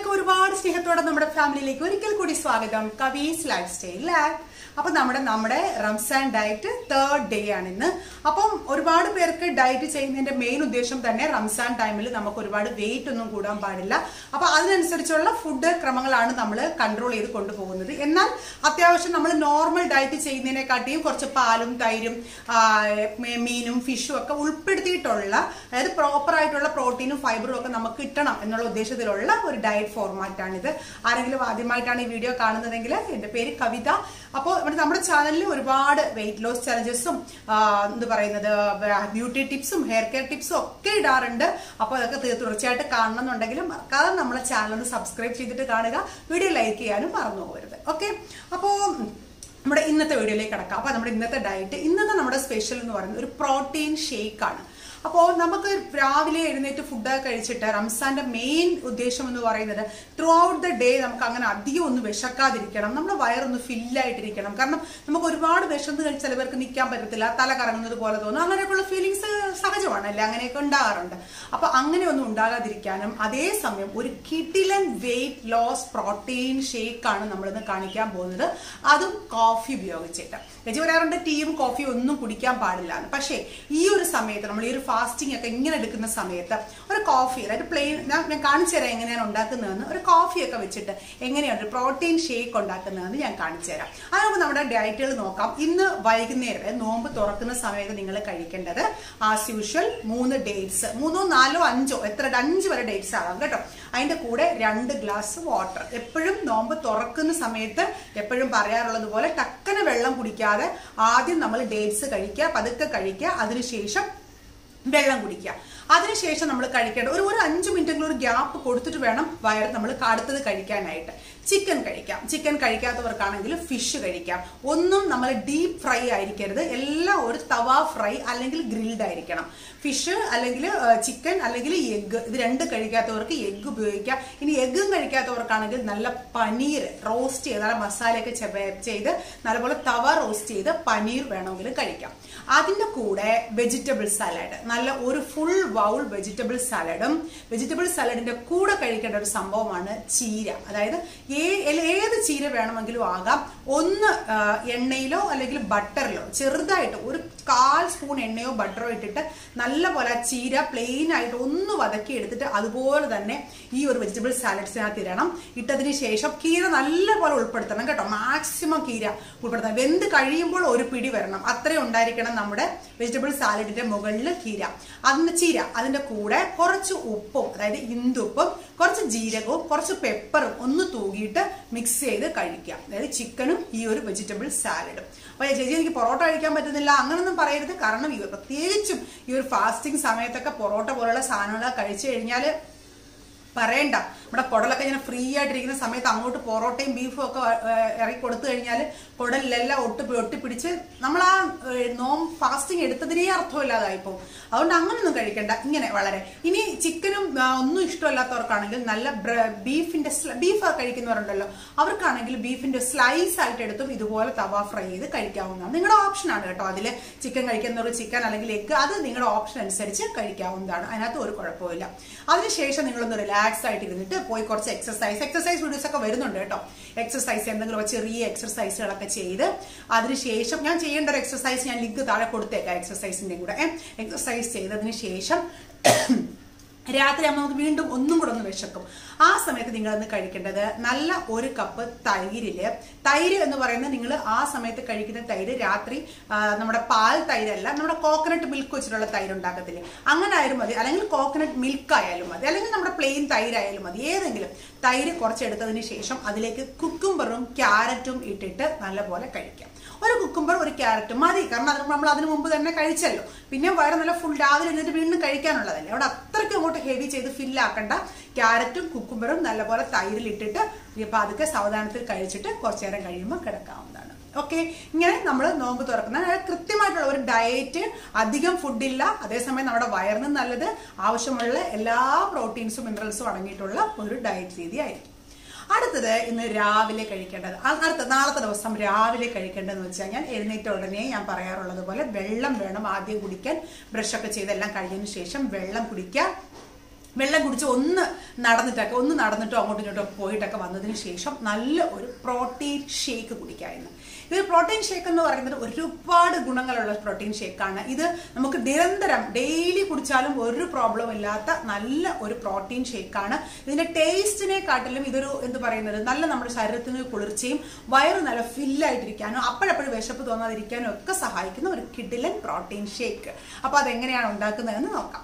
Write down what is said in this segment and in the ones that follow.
എല്ലാവർക്കും ഒരുപാട് സ്നേഹത്തോടെ നമ്മുടെ ഫാമിലിയിലേക്ക് ഒരിക്കൽ കൂടി സ്വാഗതം കവീസ് ലൈഫ് സ്റ്റൈൽ ലാബ് അപ്പൊ നമ്മുടെ നമ്മുടെ റംസാൻ ഡയറ്റ് തേർഡ് ഡേ ആണ് ഇന്ന് അപ്പം ഒരുപാട് പേർക്ക് ഡയറ്റ് ചെയ്യുന്നതിന്റെ മെയിൻ ഉദ്ദേശം തന്നെ റംസാൻ ടൈമിൽ നമുക്ക് ഒരുപാട് വെയിറ്റ് ഒന്നും കൂടാൻ പാടില്ല അപ്പൊ അതിനനുസരിച്ചുള്ള ഫുഡ് ക്രമങ്ങളാണ് നമ്മൾ കൺട്രോൾ ചെയ്ത് കൊണ്ടുപോകുന്നത് എന്നാൽ അത്യാവശ്യം നമ്മൾ നോർമൽ ഡയറ്റ് ചെയ്യുന്നതിനെക്കാട്ടിയും കുറച്ച് പാലും തൈരും ആ, മീ- മീനും ഫിഷും ഒക്കെ ഉൾപ്പെടുത്തിയിട്ടുള്ള അതായത് പ്രോപ്പർ ആയിട്ടുള്ള പ്രോട്ടീനും ഫൈബറും ഒക്കെ നമുക്ക് കിട്ടണം എന്നുള്ള ഉദ്ദേശത്തിലുള്ള ഒരു ഡയറ്റ് ഫോർമാറ്റാണിത് ആരെങ്കിലും ആദ്യമായിട്ടാണ് ഈ വീഡിയോ കാണുന്നതെങ്കിൽ എൻ്റെ പേര് കവിത അപ്പോൾ ഇവിടെ നമ്മുടെ ചാനലിൽ ഒരുപാട് വെയിറ്റ് ലോസ് ചലഞ്ചസും എന്താ പറയുന്നത് ബ്യൂട്ടി ടിപ്സും ഹെയർ കെയർ ടിപ്സും ഒക്കെ ഇടാറുണ്ട് അപ്പോൾ അതൊക്കെ തീ- തീർച്ചയായിട്ടും കാണണം എന്നുണ്ടെങ്കിലും മറക്കാതെ നമ്മളെ ചാനൽ ഒന്ന് സബ്സ്ക്രൈബ് ചെയ്തിട്ട് കാണുക വീഡിയോ ലൈക്ക് ചെയ്യാനും മറന്നു പോകരുത് ഓക്കെ അപ്പോൾ നമ്മുടെ ഇന്നത്തെ വീഡിയോയിലേക്ക് കിടക്കാം അപ്പോൾ നമ്മുടെ ഇന്നത്തെ ഡയറ്റ് ഇന്നത്തെ നമ്മുടെ സ്പെഷ്യൽ എന്ന് പറയുന്നത് ഒരു പ്രോട്ടീൻ ഷേക്ക് ആണ് അപ്പോൾ നമുക്ക് രാവിലെ എഴുന്നേറ്റ് ഫുഡ് കഴിച്ചിട്ട് റംസാന്റെ മെയിൻ ഉദ്ദേശം എന്ന് പറയുന്നത് ത്രൂ ഔട്ട് ദ ഡേ നമുക്ക് അങ്ങനെ അധികം ഒന്ന് വിശക്കാതിരിക്കണം നമ്മുടെ വയറൊന്ന് ഫില്ലായിട്ടിരിക്കണം കാരണം നമുക്ക് ഒരുപാട് വിശന്ന് കഴിച്ച് ചില പേർക്ക് നിൽക്കാൻ പറ്റത്തില്ല തല കറങ്ങുന്നത് പോലെ തോന്നും അങ്ങനെയൊക്കെയുള്ള ഫീലിങ്സ് സഹജമാണല്ലേ അങ്ങനെയൊക്കെ ഉണ്ടാകാറുണ്ട് അപ്പൊ അങ്ങനെ ഒന്നും ഉണ്ടാകാതിരിക്കാനും അതേസമയം ഒരു കിഡിലൻ വെയിറ്റ് ലോസ് പ്രോട്ടീൻ ഷേക്ക് ആണ് നമ്മളിന്ന് കാണിക്കാൻ പോകുന്നത് അതും കോഫി ഉപയോഗിച്ചിട്ട് രജി പറയാറുണ്ട് ടീയും കോഫിയും ഒന്നും കുടിക്കാൻ പാടില്ല എന്ന് പക്ഷേ ഈ ഒരു സമയത്ത് നമ്മൾ ഈ ഒരു ഫാസ്റ്റിംഗ് ഒക്കെ ഇങ്ങനെ എടുക്കുന്ന സമയത്ത് ഒരു കോഫി അതായത് പ്ലെയിൻ ഞാൻ ഞാൻ കാണിച്ചു തരാം എങ്ങനെയാണ് ഉണ്ടാക്കുന്നതെന്ന് ഒരു കോഫി ഒക്കെ വെച്ചിട്ട് എങ്ങനെയാണ് ഒരു പ്രോട്ടീൻ ഷേക്ക് ഉണ്ടാക്കുന്നതെന്ന് ഞാൻ കാണിച്ചു തരാം അത് നമുക്ക് നമ്മുടെ ഡയറ്റുകൾ നോക്കാം ഇന്ന് വൈകുന്നേരം അതായത് നോമ്പ് തുറക്കുന്ന സമയത്ത് നിങ്ങൾ കഴിക്കേണ്ടത് ആസ് യൂഷ്വൽ മൂന്ന് ഡേറ്റ്സ് മൂന്നോ നാലോ അഞ്ചോ എത്ര അഞ്ച് വരെ ഡേറ്റ്സ് ആകാം കേട്ടോ അതിന്റെ കൂടെ രണ്ട് ഗ്ലാസ് വാട്ടർ എപ്പോഴും നോമ്പ് തുറക്കുന്ന സമയത്ത് എപ്പോഴും പറയാറുള്ളത് പോലെ ടക്കന വെള്ളം കുടിക്കാതെ ആദ്യം നമ്മൾ ഡേറ്റ്സ് കഴിക്കുക പതുക്കെ കഴിക്കുക അതിനുശേഷം വെള്ളം കുടിക്കുക അതിനുശേഷം നമ്മൾ കഴിക്കേണ്ട ഒരു ഒരു അഞ്ച് മിനിറ്റെങ്കിലും ഒരു ഗ്യാപ്പ് കൊടുത്തിട്ട് വേണം വയർ നമ്മൾ അടുത്തത് കഴിക്കാനായിട്ട് ചിക്കൻ കഴിക്കാം ചിക്കൻ കഴിക്കാത്തവർക്കാണെങ്കിൽ ഫിഷ് കഴിക്കാം ഒന്നും നമ്മൾ ഡീപ്പ് ഫ്രൈ ആയിരിക്കരുത് എല്ലാം ഒരു തവ ഫ്രൈ അല്ലെങ്കിൽ ഗ്രിൽഡ് ആയിരിക്കണം ഫിഷ് അല്ലെങ്കിൽ ചിക്കൻ അല്ലെങ്കിൽ എഗ്ഗ് ഇത് രണ്ട് കഴിക്കാത്തവർക്ക് എഗ്ഗ് ഉപയോഗിക്കാം ഇനി എഗ്ഗും കഴിക്കാത്തവർക്കാണെങ്കിൽ നല്ല പനീർ റോസ്റ്റ് ചെയ്ത് നല്ല മസാലയൊക്കെ ചെ- ചെയ്ത് നല്ലപോലെ തവ റോസ്റ്റ് ചെയ്ത് പനീർ വേണമെങ്കിലും കഴിക്കാം അതിന്റെ കൂടെ വെജിറ്റബിൾ സാലഡ് നല്ല ഒരു ഫുൾ ബൗൾ വെജിറ്റബിൾ സാലഡും വെജിറ്റബിൾ സാലഡിന്റെ കൂടെ കഴിക്കേണ്ട ഒരു സംഭവമാണ് ചീര അതായത് ഏ- ഏത് ചീര വേണമെങ്കിലും ആകാം ഒന്ന് ആ, എണ്ണയിലോ അല്ലെങ്കിൽ ബട്ടറിലോ ചെറുതായിട്ട് ഒരു കാൽ സ്പൂൺ എണ്ണയോ ബട്ടറോ ഇട്ടിട്ട് നല്ലപോലെ ആ ചീര പ്ലെയിൻ ആയിട്ട് ഒന്ന് വതക്കി എടുത്തിട്ട് അതുപോലെ തന്നെ ഈ ഒരു വെജിറ്റബിൾ സാലഡ്സിനകത്ത് ഇടണം ഇട്ടതിന് ശേഷം കീര നല്ലപോലെ ഉൾപ്പെടുത്തണം കേട്ടോ മാക്സിമം കീര ഉൾപ്പെടുത്തണം വെന്ത് കഴിയുമ്പോൾ ഒരു പിടി വരണം അത്രയും ഉണ്ടായിരിക്കണം നമ്മുടെ വെജിറ്റബിൾ സാലഡിന്റെ മുകളിൽ കീര അതിന്റെ ചീര അതിന്റെ കൂടെ കുറച്ച് ഉപ്പും അതായത് ഇന്ദുപ്പും കുറച്ച് ജീരകവും കുറച്ച് പെപ്പറും ഒന്ന് തൂകിയിട്ട് മിക്സ് ചെയ്ത് കഴിക്കുക അതായത് ചിക്കനും ഈ ഒരു വെജിറ്റബിൾ സാലഡും അപ്പൊ ചേച്ചി എനിക്ക് പൊറോട്ട കഴിക്കാൻ പറ്റുന്നില്ല അങ്ങനൊന്നും പറയരുത് കാരണം ഈ പ്രത്യേകിച്ചും ഈ ഒരു ഫാസ്റ്റിംഗ് സമയത്തൊക്കെ പൊറോട്ട പോലുള്ള സാധനങ്ങളൊക്കെ കഴിച്ചു കഴിഞ്ഞാൽ പറയണ്ട നമ്മുടെ കുടലൊക്കെ ഇങ്ങനെ ഫ്രീ ആയിട്ടിരിക്കുന്ന സമയത്ത് അങ്ങോട്ട് പൊറോട്ടയും ബീഫും ഒക്കെ ഏഹ്, ഇറക്കി കൊടുത്തു കഴിഞ്ഞാൽ കുടലിലെല്ലാം ഒട്ടി ഒട്ടിപ്പിടിച്ച് നമ്മൾ ആ ഏഹ്, നോം ഫാസ്റ്റിംഗ് എടുത്തതിനേ അർത്ഥമില്ലാതായി പോകും അതുകൊണ്ട് അങ്ങനൊന്നും കഴിക്കണ്ട ഇങ്ങനെ വളരെ ഇനി ചിക്കനും ആ, ഒന്നും ഇഷ്ടമല്ലാത്തവർക്കാണെങ്കിൽ നല്ല ബ്ര- ബീഫിന്റെ സ്ല- ബീഫ് കഴിക്കുന്നവരുണ്ടല്ലോ അവർക്കാണെങ്കിൽ ബീഫിന്റെ സ്ലൈസ് ആയിട്ട് എടുത്തും ഇതുപോലെ തവ ഫ്രൈ ചെയ്ത് കഴിക്കാവുന്നതാണ് നിങ്ങളുടെ ഓപ്ഷനാണ് കേട്ടോ അതിൽ ചിക്കൻ കഴിക്കുന്നവർ ചിക്കൻ അല്ലെങ്കിൽ എഗ്ഗ് അത് നിങ്ങളുടെ ഓപ്ഷൻ അനുസരിച്ച് കഴിക്കാവുന്നതാണ് അതിനകത്ത് ഒരു കുഴപ്പമില്ല അതിനുശേഷം നിങ്ങളൊന്ന് റിലാക്സ് ആയിട്ട് ഇരുന്നിട്ട് പോയി കുറച്ച് എക്സസൈസ് എക്സസൈസ് വീഡിയോസ് ഒക്കെ വരുന്നുണ്ട് കേട്ടോ എക്സസൈസ് എന്തെങ്കിലും ഒരു ചെറിയ എക്സസൈസുകളൊക്കെ ചെയ്ത് അതിനുശേഷം ഞാൻ ചെയ്യേണ്ട ഒരു എക്സസൈസ് ഞാൻ ലിങ്ക് താഴെ കൊടുത്തേക്കാം എക്സസൈസിന്റെ കൂടെ എക്സസൈസ് ചെയ്തതിന് ശേഷം രാത്രി ആകുമ്പോൾ നമുക്ക് വീണ്ടും ഒന്നും കൂടെ ഒന്ന് വിശക്കും ആ സമയത്ത് നിങ്ങൾ ഇന്ന് കഴിക്കേണ്ടത് നല്ല ഒരു കപ്പ് തൈരില് തൈര് എന്ന് പറയുന്നത് നിങ്ങൾ ആ സമയത്ത് കഴിക്കുന്ന തൈര് രാത്രി ആ, നമ്മുടെ പാൽ തൈരല്ല നമ്മുടെ കോക്കനട്ട് മിൽക്ക് വെച്ചിട്ടുള്ള തൈര് ഉണ്ടാക്കത്തില്ലേ അങ്ങനെ ആയാലും മതി അല്ലെങ്കിൽ കോക്കനട്ട് മിൽക്ക് ആയാലും മതി അല്ലെങ്കിൽ നമ്മുടെ പ്ലെയിൻ തൈരായാലും മതി ഏതെങ്കിലും തൈര് കുറച്ചെടുത്തതിന് ശേഷം അതിലേക്ക് കുക്കുംബറും ക്യാരറ്റും ഇട്ടിട്ട് നല്ലപോലെ കഴിക്കാം ഒരു കുക്കുംബർ ഒരു ക്യാരറ്റും മതി കാരണം അത് നമ്മൾ അതിന് മുമ്പ് തന്നെ കഴിച്ചല്ലോ പിന്നെ വയറ് നല്ല ഫുൾ രാവിലെ എഴുന്നേറ്റ് വീണ്ടും കഴിക്കാനുള്ളതല്ലേ അവിടെ അത്രയ്ക്ക് അങ്ങോട്ട് ഹെവി ചെയ്ത് ഫില്ലാക്കണ്ട ക്യാരറ്റും കുക്കുംബറും നല്ലപോലെ തൈരിലിട്ടിട്ട് ഇപ്പൊ അതൊക്കെ സാവധാനത്തിൽ കഴിച്ചിട്ട് കുറച്ചു നേരം കഴിയുമ്പോൾ കിടക്കാവുന്നതാണ് ഓക്കെ ഇങ്ങനെ നമ്മൾ നോമ്പ് തുറക്കുന്ന അതായത് കൃത്യമായിട്ടുള്ള ഒരു ഡയറ്റ് അധികം ഫുഡില്ല അതേസമയം നമ്മുടെ വയറിന് നല്ലത് ആവശ്യമുള്ള എല്ലാ പ്രോട്ടീൻസും മിനറൽസും അടങ്ങിയിട്ടുള്ള ഒരു ഡയറ്റ് രീതി ആയിരിക്കും അടുത്തത് ഇന്ന് രാവിലെ കഴിക്കേണ്ടത് അ- അടുത്ത നാളത്തെ ദിവസം രാവിലെ കഴിക്കേണ്ടതെന്ന് വെച്ച് കഴിഞ്ഞാൽ എഴുന്നേറ്റ ഉടനെ ഞാൻ പറയാറുള്ളത് പോലെ വെള്ളം വേണം ആദ്യം കുടിക്കാൻ ബ്രഷൊക്കെ ചെയ്തെല്ലാം കഴിഞ്ഞതിന് ശേഷം വെള്ളം കുടിക്കുക വെള്ളം കുടിച്ച് ഒന്ന് നടന്നിട്ടൊക്കെ ഒന്ന് നടന്നിട്ടോ അങ്ങോട്ടും ഇങ്ങോട്ടും പോയിട്ടൊക്കെ വന്നതിന് ശേഷം നല്ല ഒരു പ്രോട്ടീൻ ഷേക്ക് കുടിക്കാമായിരുന്നു ഇത് പ്രോട്ടീൻ ഷേക്ക് എന്ന് പറയുന്നത് ഒരുപാട് ഗുണങ്ങളുള്ള പ്രോട്ടീൻ ഷേക്കാണ് ഇത് നമുക്ക് നിരന്തരം ഡെയിലി കുടിച്ചാലും ഒരു പ്രോബ്ലം ഇല്ലാത്ത നല്ല ഒരു പ്രോട്ടീൻ ഷേക്കാണ് ഇതിന്റെ ടേസ്റ്റിനെ കാട്ടിലും ഇതൊരു എന്ത് പറയുന്നത് നല്ല നമ്മുടെ ശരീരത്തിന് കുളിർച്ചയും വയറ് നല്ല ഫില്ലായിട്ടിരിക്കാനും അപ്പോഴപ്പോഴും വിശപ്പ് തോന്നാതിരിക്കാനും ഒക്കെ സഹായിക്കുന്ന ഒരു കിഡിലൻ പ്രോട്ടീൻ ഷേക്ക് അപ്പോൾ അതെങ്ങനെയാണ് ഉണ്ടാക്കുന്നതെന്ന് നോക്കാം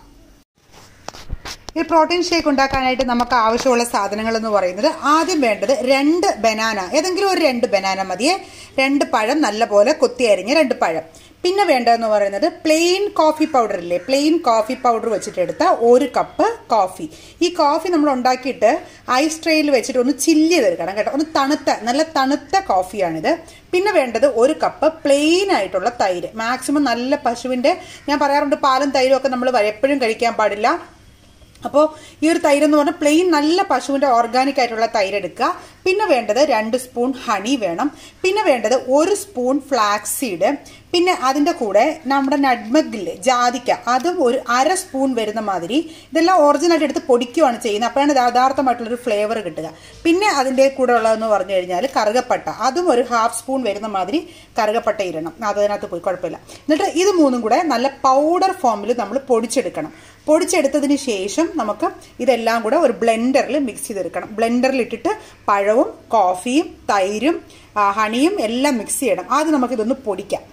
ഈ പ്രോട്ടീൻ ഷേക്ക് ഉണ്ടാക്കാനായിട്ട് നമുക്ക് ആവശ്യമുള്ള സാധനങ്ങൾ എന്ന് പറയുന്നത് ആദ്യം വേണ്ടത് രണ്ട് ബനാന ഏതെങ്കിലും ഒരു രണ്ട് ബനാന മതിയെ രണ്ട് പഴം നല്ലപോലെ കൊത്തി അരിഞ്ഞ രണ്ട് പഴം പിന്നെ വേണ്ടതെന്ന് പറയുന്നത് പ്ലെയിൻ കോഫി പൗഡർ ഇല്ലേ പ്ലെയിൻ കോഫി പൗഡർ വെച്ചിട്ടെടുത്ത ഒരു കപ്പ് കോഫി ഈ കോഫി നമ്മൾ ഉണ്ടാക്കിയിട്ട് ഐസ് ട്രെയിൽ വെച്ചിട്ട് ഒന്ന് ചില്ല് ചെയ്തെടുക്കണം കേട്ടോ ഒന്ന് തണുത്ത നല്ല തണുത്ത കോഫിയാണിത് പിന്നെ വേണ്ടത് ഒരു കപ്പ് പ്ലെയിൻ ആയിട്ടുള്ള തൈര് മാക്സിമം നല്ല പശുവിൻ്റെ ഞാൻ പറയാറുണ്ട് പാലും തൈരും ഒക്കെ നമ്മൾ എപ്പോഴും കഴിക്കാൻ പാടില്ല അപ്പോൾ ഈ ഒരു തൈര് എന്ന് പറഞ്ഞാൽ പ്ലെയിൻ നല്ല പശുവിൻ്റെ ഓർഗാനിക് ആയിട്ടുള്ള തൈര് എടുക്കുക പിന്നെ വേണ്ടത് രണ്ട് സ്പൂൺ ഹണി വേണം പിന്നെ വേണ്ടത് ഒരു സ്പൂൺ ഫ്ലാക്സ് സീഡ് പിന്നെ അതിൻ്റെ കൂടെ നമ്മുടെ നഡ്മഗില്ലേ ജാതിക്ക അതും ഒരു അര സ്പൂൺ വരുന്ന മാതിരി ഇതെല്ലാം ഒറിജിനലായിട്ട് എടുത്ത് പൊടിക്കുകയാണ് ചെയ്യുന്നത് അപ്പോഴാണ് യഥാർത്ഥമായിട്ടുള്ളൊരു ഫ്ലേവർ കിട്ടുക പിന്നെ അതിൻ്റെ കൂടെ ഉള്ളതെന്ന് പറഞ്ഞു കഴിഞ്ഞാൽ കറുകപ്പട്ട അതും ഒരു ഹാഫ് സ്പൂൺ വരുന്ന മാതിരി കറുകപ്പട്ട ഇടണം അതിനകത്ത് പോയി കുഴപ്പമില്ല എന്നിട്ട് ഇത് മൂന്നും കൂടെ നല്ല പൗഡർ ഫോമിൽ നമ്മൾ പൊടിച്ചെടുക്കണം പൊടിച്ചെടുത്തതിന് ശേഷം നമുക്ക് ഇതെല്ലാം കൂടെ ഒരു ബ്ലെൻഡറിൽ മിക്സ് ചെയ്തെടുക്കണം ബ്ലെൻഡറിൽ ഇട്ടിട്ട് പഴവും കോഫിയും തൈരും ഹണിയും എല്ലാം മിക്സ് ചെയ്യണം ആദ്യം നമുക്കിതൊന്ന് പൊടിക്കാം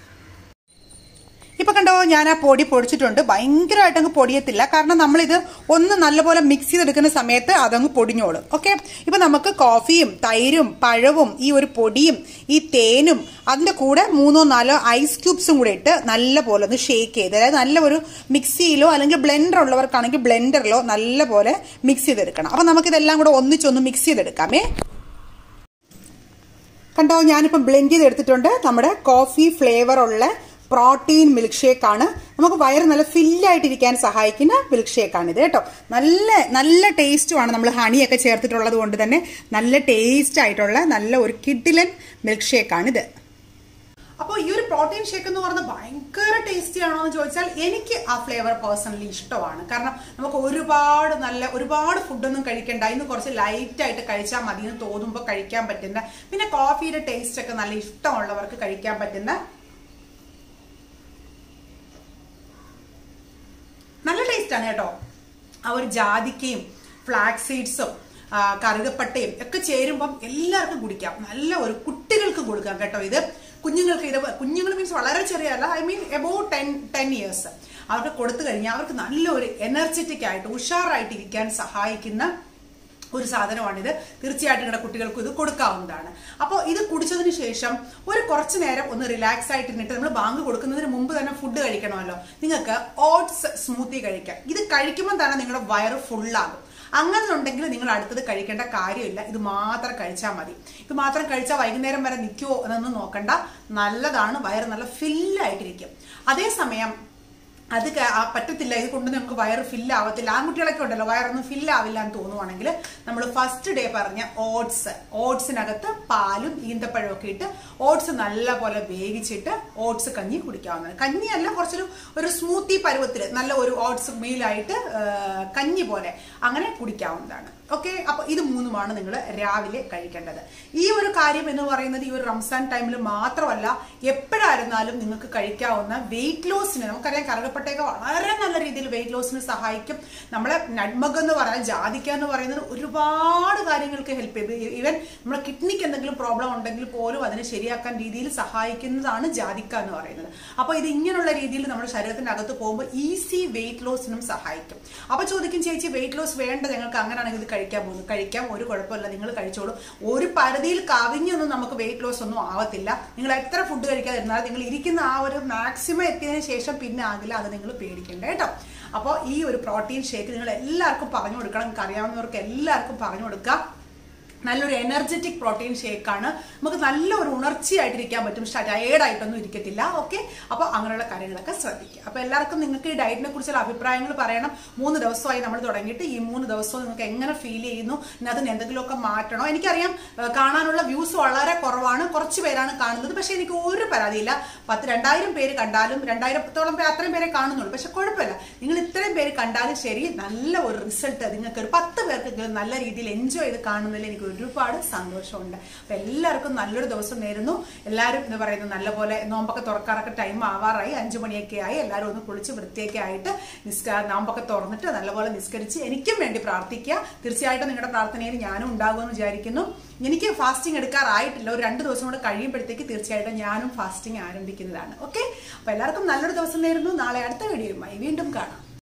ഇപ്പൊ കണ്ടോ ഞാൻ ആ പൊടി പൊടിച്ചിട്ടുണ്ട് ഭയങ്കരമായിട്ട് അങ്ങ് പൊടിയത്തില്ല കാരണം നമ്മളിത് ഒന്ന് നല്ലപോലെ മിക്സ് ചെയ്തെടുക്കുന്ന സമയത്ത് അതങ്ങ് പൊടിഞ്ഞോളും ഓക്കെ ഇപ്പൊ നമുക്ക് കോഫിയും തൈരും പഴവും ഈ ഒരു പൊടിയും ഈ തേനും അതിന്റെ കൂടെ മൂന്നോ നാലോ ഐസ് ക്യൂബ്സും കൂടെ ഇട്ട് നല്ല പോലെ ഒന്ന് ഷേക്ക് ചെയ്ത് അതായത് നല്ല ഒരു മിക്സിയിലോ അല്ലെങ്കിൽ ബ്ലെൻഡർ ഉള്ളവർക്കാണെങ്കിൽ ബ്ലെൻഡറിലോ നല്ല പോലെ മിക്സ് ചെയ്തെടുക്കണം അപ്പൊ നമുക്കിതെല്ലാം കൂടെ ഒന്നിച്ചൊന്ന് മിക്സ് ചെയ്തെടുക്കാമേ കണ്ടോ ഞാനിപ്പം ബ്ലെൻഡ് ചെയ്തെടുത്തിട്ടുണ്ട് നമ്മുടെ കോഫി ഫ്ലേവർ ഉള്ള പ്രോട്ടീൻ മിൽക്ക് ഷേക്ക് ആണ് നമുക്ക് വയറ് നല്ല ഫില്ലായിട്ടിരിക്കാൻ സഹായിക്കുന്ന മിൽക്ക് ഷേക്ക് ആണ് ഇത് കേട്ടോ നല്ല നല്ല ടേസ്റ്റുമാണ് നമ്മൾ ഹണിയൊക്കെ ചേർത്തിട്ടുള്ളത് കൊണ്ട് തന്നെ നല്ല ടേസ്റ്റ് ആയിട്ടുള്ള നല്ല ഒരു കിഡിലൻ മിൽക്ക് ഷേക്ക് ആണ് ഇത് അപ്പോൾ ഈ ഒരു പ്രോട്ടീൻ ഷേക്ക് എന്ന് പറഞ്ഞാൽ ഭയങ്കര ടേസ്റ്റി ആണോ എന്ന് ചോദിച്ചാൽ എനിക്ക് ആ ഫ്ലേവർ പേഴ്സണലി ഇഷ്ടമാണ് കാരണം നമുക്ക് ഒരുപാട് നല്ല ഒരുപാട് ഫുഡൊന്നും കഴിക്കണ്ട ഇന്ന് കുറച്ച് ലൈറ്റ് ആയിട്ട് കഴിച്ചാൽ മതി എന്ന് തോന്നുമ്പോൾ കഴിക്കാൻ പറ്റുന്ന പിന്നെ കോഫിയുടെ ടേസ്റ്റ് ഒക്കെ നല്ല ഇഷ്ടമുള്ളവർക്ക് കഴിക്കാൻ പറ്റുന്ന നല്ല ടേസ്റ്റ് ആണ് കേട്ടോ ആ ഒരു ജാതിക്കയും ഫ്ലാക്സ് സീഡ്സും കറുകപ്പട്ടയും ഒക്കെ ചേരുമ്പം എല്ലാവർക്കും കുടിക്കാം നല്ല ഒരു കുട്ടികൾക്ക് കൊടുക്കാം കേട്ടോ ഇത് കുഞ്ഞുങ്ങൾക്ക് ഇത് കുഞ്ഞുങ്ങൾ മീൻസ് വളരെ ചെറിയല്ല I mean about ten ten years അവർക്ക് കൊടുത്തു കഴിഞ്ഞാൽ അവർക്ക് നല്ലൊരു എനർജറ്റിക് ആയിട്ട് ഉഷാറായിട്ട് ഇരിക്കാൻ സഹായിക്കുന്ന ഒരു സാധനമാണിത് തീർച്ചയായിട്ടും നിങ്ങളുടെ കുട്ടികൾക്ക് ഇത് കൊടുക്കാവുന്നതാണ് അപ്പോൾ ഇത് കുടിച്ചതിന് ശേഷം ഒരു കുറച്ച് നേരം ഒന്ന് റിലാക്സ് ആയിട്ട് ഇരുന്നിട്ട് നമ്മൾ ബാങ്ക് കൊടുക്കുന്നതിന് മുമ്പ് തന്നെ ഫുഡ് കഴിക്കണമല്ലോ നിങ്ങൾക്ക് ഓട്സ് സ്മൂത്തി കഴിക്കാം ഇത് കഴിക്കുമ്പോൾ തന്നെ നിങ്ങളുടെ വയറ് ഫുള്ളാകും അങ്ങനെ ഉണ്ടെങ്കിൽ നിങ്ങൾ അടുത്തത് കഴിക്കേണ്ട കാര്യമില്ല ഇത് മാത്രം കഴിച്ചാൽ മതി ഇത് മാത്രം കഴിച്ചാൽ വൈകുന്നേരം വരെ നിൽക്കുമോ എന്നൊന്നും നോക്കണ്ട നല്ലതാണ് വയറ് നല്ല ഫില്ലായിട്ടിരിക്കും അതേസമയം അത് പറ്റത്തില്ല ഇത് കൊണ്ട് നമുക്ക് വയറ് ഫില്ല് ആവത്തില്ല ആൺകുട്ടികളൊക്കെ ഉണ്ടല്ലോ വയറൊന്നും ഫില്ല് ആവില്ല എന്ന് തോന്നുവാണെങ്കിൽ നമ്മൾ ഫസ്റ്റ് ഡേ പറഞ്ഞ ഓട്സ് ഓട്സിനകത്ത് പാലും ഈന്തപ്പഴവും ഒക്കെ ഇട്ട് ഓട്സ് നല്ല പോലെ വേവിച്ചിട്ട് ഓട്സ് കഞ്ഞി കുടിക്കാവുന്നതാണ് കഞ്ഞിയല്ല കുറച്ചൊരു ഒരു സ്മൂത്തി പരുവത്തിൽ നല്ല ഒരു ഓട്സ് മീലായിട്ട് കഞ്ഞി പോലെ അങ്ങനെ കുടിക്കാവുന്നതാണ് ഓക്കെ അപ്പൊ ഇത് മൂന്നുമാണ് നിങ്ങൾ രാവിലെ കഴിക്കേണ്ടത് ഈ ഒരു കാര്യം എന്ന് പറയുന്നത് ഈ ഒരു റംസാൻ ടൈമിൽ മാത്രമല്ല എപ്പോഴായിരുന്നാലും നിങ്ങൾക്ക് കഴിക്കാവുന്ന വെയിറ്റ് ലോസിന് നമുക്കറിയാം കറുകപ്പട്ടയൊക്കെ വളരെ നല്ല രീതിയിൽ വെയിറ്റ് ലോസിന് സഹായിക്കും നമ്മളെ നഡ്മഗ് എന്ന് പറയാൻ ജാതിക്ക എന്ന് പറയുന്നത് ഒരുപാട് കാര്യങ്ങൾക്ക് ഹെൽപ്പ് ചെയ്ത് ഈവൻ നമ്മളെ കിഡ്നിക്ക് എന്തെങ്കിലും പ്രോബ്ലം ഉണ്ടെങ്കിൽ പോലും അതിനെ ശരിയാക്കാൻ രീതിയിൽ സഹായിക്കുന്നതാണ് ജാതിക്ക എന്ന് പറയുന്നത് അപ്പോൾ ഇത് ഇങ്ങനെയുള്ള രീതിയിൽ നമ്മുടെ ശരീരത്തിന്റെ അകത്ത് പോകുമ്പോൾ ഈസി വെയിറ്റ് ലോസിനും സഹായിക്കും അപ്പൊ ചോദിക്കും ചേച്ചി വെയിറ്റ് ലോസ് വേണ്ട ഞങ്ങൾക്ക് അങ്ങനെയാണെങ്കിൽ ഇത് കഴിക്കാൻ പോകുന്നു കഴിക്കാം ഒരു കുഴപ്പമില്ല നിങ്ങൾ കഴിച്ചോളൂ ഒരു പരിധിയിൽ കവിഞ്ഞൊന്നും നമുക്ക് വെയിറ്റ് ലോസ് ഒന്നും ആവത്തില്ല നിങ്ങൾ എത്ര ഫുഡ് കഴിക്കാതിരുന്നാലും നിങ്ങൾ ഇരിക്കുന്ന ആ ഒരു മാക്സിമം എത്തിയതിനു ശേഷം പിന്നെ ആകില്ല അത് നിങ്ങൾ പേടിക്കണ്ട കേട്ടോ അപ്പോൾ ഈ ഒരു പ്രോട്ടീൻ ഷേക്ക് നിങ്ങൾ എല്ലാവർക്കും പറഞ്ഞു കൊടുക്കണം നിങ്ങൾക്ക് അറിയാവുന്നവർക്ക് എല്ലാവർക്കും പറഞ്ഞു കൊടുക്കുക നല്ലൊരു എനർജറ്റിക് പ്രോട്ടീൻ ഷേക്കാണ് നമുക്ക് നല്ലൊരു ഉണർച്ചയായിട്ടിരിക്കാൻ പറ്റും ടയേർഡായിട്ടൊന്നും ഇരിക്കത്തില്ല ഓക്കെ അപ്പോൾ അങ്ങനെയുള്ള കാര്യങ്ങളൊക്കെ ശ്രദ്ധിക്കുക അപ്പോൾ എല്ലാവർക്കും നിങ്ങൾക്ക് ഈ ഡയറ്റിനെ കുറിച്ചുള്ള അഭിപ്രായങ്ങൾ പറയണം മൂന്ന് ദിവസമായി നമ്മൾ തുടങ്ങിയിട്ട് ഈ മൂന്ന് ദിവസവും നിങ്ങൾക്ക് എങ്ങനെ ഫീൽ ചെയ്യുന്നു ഇനി അതിന് എന്തെങ്കിലുമൊക്കെ മാറ്റണോ എനിക്കറിയാം ഏഹ് കാണാനുള്ള വ്യൂസ് വളരെ കുറവാണ് കുറച്ച് പേരാണ് കാണുന്നത് പക്ഷേ എനിക്ക് ഒരു പരാതിയില്ല പത്ത് രണ്ടായിരം പേര് കണ്ടാലും രണ്ടായിരത്തോളം പേര് അത്രയും പേരെ കാണുന്നുള്ളൂ പക്ഷെ കുഴപ്പമില്ല നിങ്ങൾ ഇത്രയും പേര് കണ്ടാലും ശരി നല്ല ഒരു റിസൾട്ട് നിങ്ങൾക്ക് ഒരു പത്ത് പേർക്കെങ്കിലും നല്ല രീതിയിൽ എൻജോയ് ചെയ്ത് കാണുന്നതിൽ എനിക്ക് ഒരുപാട് സന്തോഷമുണ്ട് അപ്പൊ എല്ലാവർക്കും നല്ലൊരു ദിവസം നേരുന്നു എല്ലാവരും എന്ന് പറയുന്നത് നല്ലപോലെ നോമ്പൊക്കെ തുറക്കാറൊക്കെ ടൈം ആവാറായി അഞ്ചു മണിയൊക്കെ ആയി എല്ലാവരും ഒന്ന് കുളിച്ച് വൃത്തിയൊക്കെ ആയിട്ട് നിസ്കാ നോമ്പൊക്കെ തുറന്നിട്ട് നല്ലപോലെ നിസ്കരിച്ച് എനിക്കും വേണ്ടി പ്രാർത്ഥിക്കുക തീർച്ചയായിട്ടും നിങ്ങളുടെ പ്രാർത്ഥനയിൽ ഞാനും ഉണ്ടാകുമെന്ന് വിചാരിക്കുന്നു എനിക്ക് ഫാസ്റ്റിംഗ് എടുക്കാറായിട്ടില്ല ഒരു രണ്ട് ദിവസം കൂടെ കഴിയുമ്പോഴത്തേക്ക് തീർച്ചയായിട്ടും ഞാനും ഫാസ്റ്റിംഗ് ആരംഭിക്കുന്നതാണ് ഓക്കെ അപ്പൊ എല്ലാവർക്കും നല്ലൊരു ദിവസം നേരുന്നു നാളെ അടുത്ത വീഡിയോയുമായി വീണ്ടും കാണാം